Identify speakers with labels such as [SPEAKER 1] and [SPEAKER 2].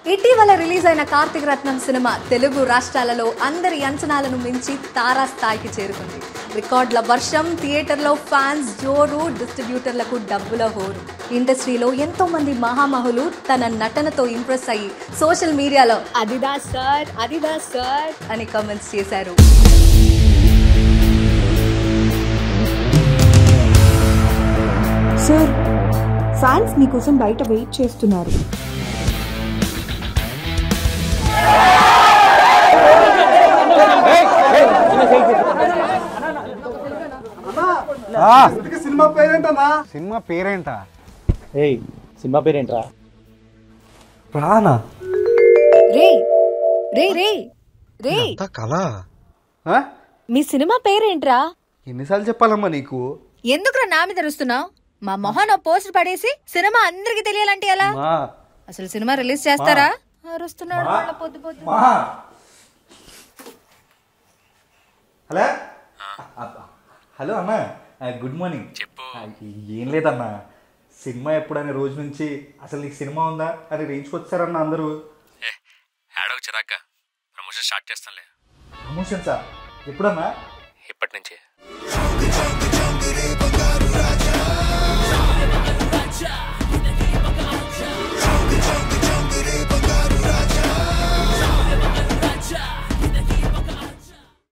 [SPEAKER 1] ఇటీవల రిలీజ్ అయిన కార్తీక రత్నం సినిమా తెలుగు రాష్ట్రాలలో అందరి అంచనాలను మించి తారా స్థాయికి చేరుకుంది రికార్డుల వర్షం థియేటర్లో ఫ్యాన్స్ జోరు డిస్ట్రిబ్యూటర్లకు డబ్బుల హోరు ఇండస్ట్రీలో ఎంతో మంది మహామహులు తన నటనతో ఇంప్రెస్ అయ్యి సోషల్ మీడియాలో అదిదా సార్ అదిదా సార్ అని కామెంట్స్ చేశారు
[SPEAKER 2] సార్ ఫ్యాన్స్ మీకోసం బయట వెయిట్ చేస్తున్నారు
[SPEAKER 3] సినిమా పేరేంటన్నా
[SPEAKER 4] సినిమా పేరేంటా
[SPEAKER 5] ఏయ్ సినిమా పేరేంట్రా
[SPEAKER 3] ప్రాణ
[SPEAKER 1] రే రే రే రే
[SPEAKER 4] కళ
[SPEAKER 1] మీ సినిమా పేరేంట్రా
[SPEAKER 3] ఎన్నిసార్లు చెప్పాలమ్మా నీకు
[SPEAKER 1] ఎందుకురా నా మీద రుస్తున్నావు మా మొహన్ పోస్ట్ పడేసి సినిమా అందరికి తెలియాలంటే ఎలా
[SPEAKER 3] మా
[SPEAKER 1] అసలు సినిమా రిలీజ్ చేస్తారా అరుస్తున్నాడు వాళ్ళ పొద్దు పొద్దు
[SPEAKER 3] మా హలో అబ్బా. హలో అన్న ఆ, గుడ్ మార్నింగ్ చెప్పు ఏం లేదన్నా సినిమా ఎప్పుడనే రోజు నుంచి అసలు నీకు సినిమా ఉందా అని రేంచుకొచ్చారన్న అందరూ
[SPEAKER 6] ఏడవ చిరాక ప్రమోషన్ స్టార్ట్ చేస్తానులే
[SPEAKER 3] ప్రమోషన్ సార్ ఎప్పుడన్నా
[SPEAKER 6] ఇప్పటి నుంచి